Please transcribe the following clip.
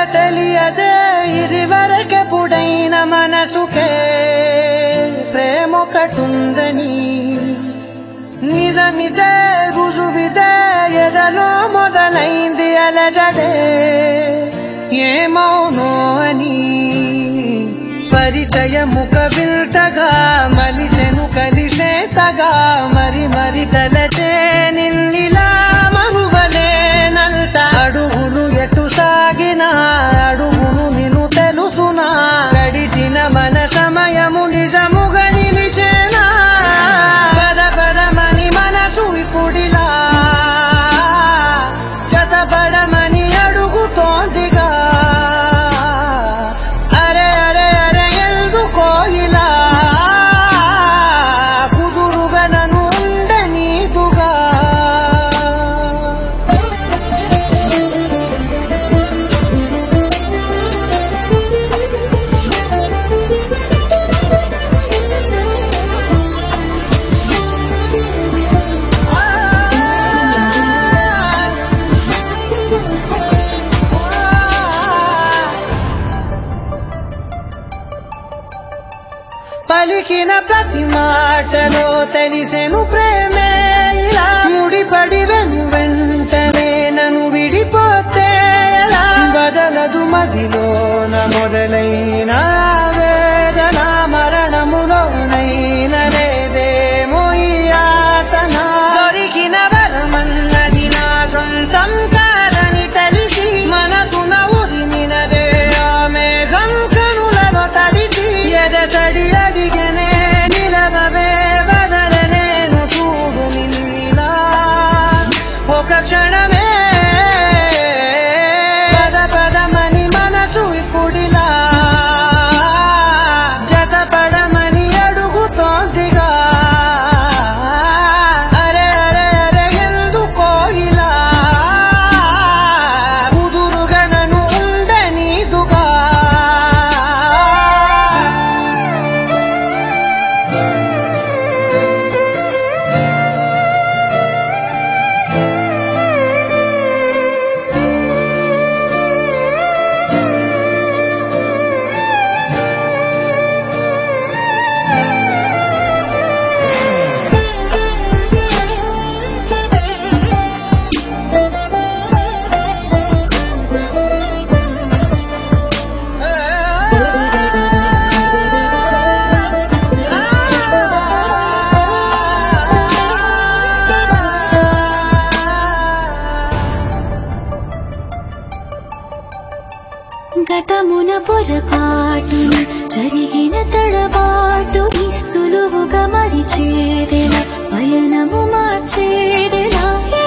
తెలియదే ఇదివరకెప్పుడైన మనసుకే ప్రేమొకటుందని నిజమిదే రుజువిదే ఎదలో మొదలైంది అలజడే ఏమౌనో అని పరిచయముక విల్తగా మలిసెను కలిసేతగా మరి మరి తలచే నిన్నిలా మరువలేనంత అడుగులు ఎటు సాగినా అడుగులు నిన్ను తెలుసునా గడిచిన మన సమయము నిజముగా నిలిచేనా పద పదమని మనసు ఇప్పుడిలా చతపడమని అడుగుతోందిగా అరే అరే అరే ఎందుకో ఇలా కుదురుగా నన్ను ఉండనీదుగా పలికిన ప్రతి మాటలో తెలిసెను ప్రేమే ఇలా ముడిపడి వెను వెంటనే నన్ను విడిపోతే ఎలా బదలదు మదిలోన మొదలైన వేదన మరణములోనైన లేదేమో ఈ యాతన దొరికిన వరమన్నది నా సొంతం కాదని తెలిసి మనసున ఉరిమినదే ఆ మేఘం కనులలో తడిసి ఎదసడి అడిగనే నిలవవే వదలనేను చూడు నిన్నిలా ఒక క్షణమే పద పదమని మనసు ఇప్పుడిలా జతపడమని అడుగుతోందిగా అరే అరే అరే ఎందుకో ఇలా కుదురుగా నన్ను ఉండనీదుగా గతమున పొరపాటుని జరిగిన తడబాటుని సులువుగా మరిచేదెలా పయనము మార్చేదెలా